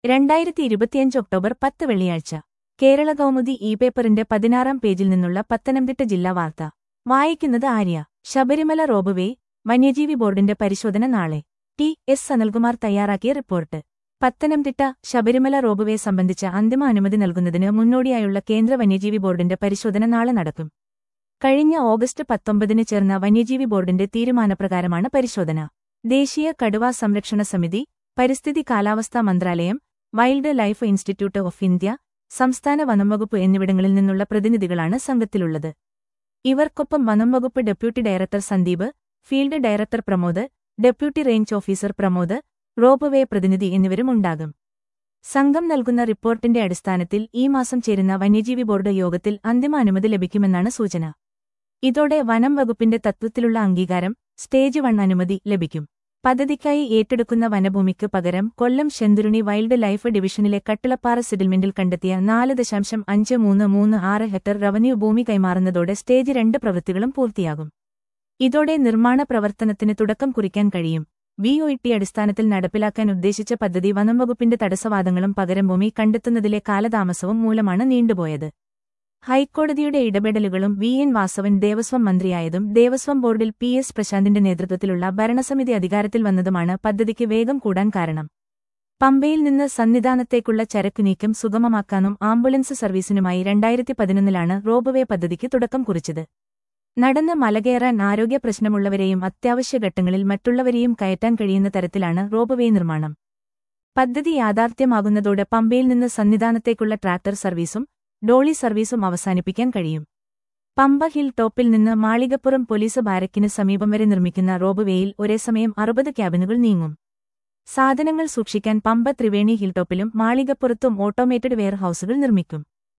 രണ്ടായിരത്തി ഇരുപത്തിയഞ്ച് ഒക്ടോബർ പത്ത് വെള്ളിയാഴ്ച കേരള കൗമുദി ഇ പേപ്പറിന്റെ പതിനാറാം പേജിൽ നിന്നുള്ള പത്തനംതിട്ട ജില്ലാ വാർത്ത വായിക്കുന്നത് ആര്യ ശബരിമല റോബുവേ വന്യജീവി ബോർഡിന്റെ പരിശോധന നാളെ ടി എസ് സനൽകുമാർ തയ്യാറാക്കിയ റിപ്പോർട്ട് പത്തനംതിട്ട ശബരിമല റോബുവേ സംബന്ധിച്ച അന്തിമ അനുമതി നൽകുന്നതിന് മുന്നോടിയായുള്ള കേന്ദ്ര വന്യജീവി ബോർഡിന്റെ പരിശോധന നാളെ നടക്കും കഴിഞ്ഞ ഓഗസ്റ്റ് പത്തൊമ്പതിന് ചേർന്ന വന്യജീവി ബോർഡിന്റെ തീരുമാനപ്രകാരമാണ് പരിശോധന ദേശീയ കടുവാ സംരക്ഷണ സമിതി പരിസ്ഥിതി കാലാവസ്ഥാ മന്ത്രാലയം wildlife institute of India സംസ്ഥാന വനംവകുപ്പ് എന്നിവിടങ്ങളിൽ നിന്നുള്ള പ്രതിനിധികളാണ് സംഘത്തിലുള്ളത് ഇവർക്കൊപ്പം വനംവകുപ്പ് deputy director Sandeep field director Pramod deputy range officer Pramod ropeway പ്രതിനിധി എന്നിവരും ഉണ്ടാകും സംഘം നൽകുന്ന റിപ്പോർട്ടിന്റെ അടിസ്ഥാനത്തിൽ ഈ മാസം ചേരുന്ന വന്യജീവി ബോർഡ് യോഗത്തിൽ അന്തിമ അനുമതി ലഭിക്കുമെന്നാണ് സൂചന ഇതോടെ വനം വകുപ്പിന്റെ തത്വത്തിലുള്ള അംഗീകാരം സ്റ്റേജ് വൺ അനുമതി ലഭിക്കും പദ്ധതിക്കായി ഏറ്റെടുക്കുന്ന വനഭൂമിക്ക് പകരം കൊല്ലം ശെന്തുരുണി വൈൽഡ് ലൈഫ് ഡിവിഷനിലെ കട്ടിളപ്പാറ സെറ്റിൽമെന്റിൽ കണ്ടെത്തിയ നാല് ദശാംശം അഞ്ച് മൂന്ന് മൂന്ന് ആറ് ഹെക്ടർ റവന്യൂ ഭൂമി കൈമാറുന്നതോടെ സ്റ്റേജ് രണ്ട് പ്രവൃത്തികളും പൂർത്തിയാകും ഇതോടെ നിർമ്മാണ പ്രവർത്തനത്തിന് തുടക്കം കുറിക്കാൻ കഴിയും വി ഒ ടി അടിസ്ഥാനത്തിൽ നടപ്പിലാക്കാൻ ഉദ്ദേശിച്ച പദ്ധതി വനംവകുപ്പിന്റെ തടസ്സവാദങ്ങളും പകരം ഭൂമി കണ്ടെത്തുന്നതിലെ കാലതാമസവും മൂലമാണ് നീണ്ടുപോയത് ഹൈക്കോടതിയുടെ ഇടപെടലുകളും വി എൻ വാസവൻ ദേവസ്വം മന്ത്രിയായതും ദേവസ്വം ബോർഡിൽ പി എസ് പ്രശാന്തിന്റെ നേതൃത്വത്തിലുള്ള ഭരണസമിതി അധികാരത്തിൽ വന്നതുമാണ് പദ്ധതിക്ക് വേഗം കൂടാൻ കാരണം പമ്പയിൽ നിന്ന് സന്നിധാനത്തേക്കുള്ള ചരക്കു നീക്കം സുഗമമാക്കാനും ആംബുലൻസ് സർവീസിനുമായി രണ്ടായിരത്തി പതിനൊന്നിലാണ് റോബവേ പദ്ധതിക്ക് തുടക്കം കുറിച്ചത് നടന്ന് മലകയറാൻ ആരോഗ്യ പ്രശ്നമുള്ളവരെയും അത്യാവശ്യഘട്ടങ്ങളിൽ മറ്റുള്ളവരെയും കയറ്റാൻ കഴിയുന്ന തരത്തിലാണ് റോബവേ നിർമ്മാണം പദ്ധതി യാഥാർത്ഥ്യമാകുന്നതോടെ പമ്പയിൽ നിന്ന് സന്നിധാനത്തേക്കുള്ള ട്രാക്ടർ സർവീസും ഡോളി സർവീസും അവസാനിപ്പിക്കാൻ കഴിയും പമ്പ ഹിൽ ടോപ്പിൽ നിന്ന് മാളികപ്പുറം പോലീസ് ബാരക്കിന് സമീപം വരെ നിർമ്മിക്കുന്ന റോബുവേയിൽ ഒരേ സമയം അറുപത് ക്യാബിനുകൾ നീങ്ങും സാധനങ്ങൾ സൂക്ഷിക്കാൻ പമ്പ ത്രിവേണി ഹിൽ ടോപ്പിലും മാളികപ്പുറത്തും ഓട്ടോമേറ്റഡ് വെയർഹൌസുകൾ നിർമ്മിക്കും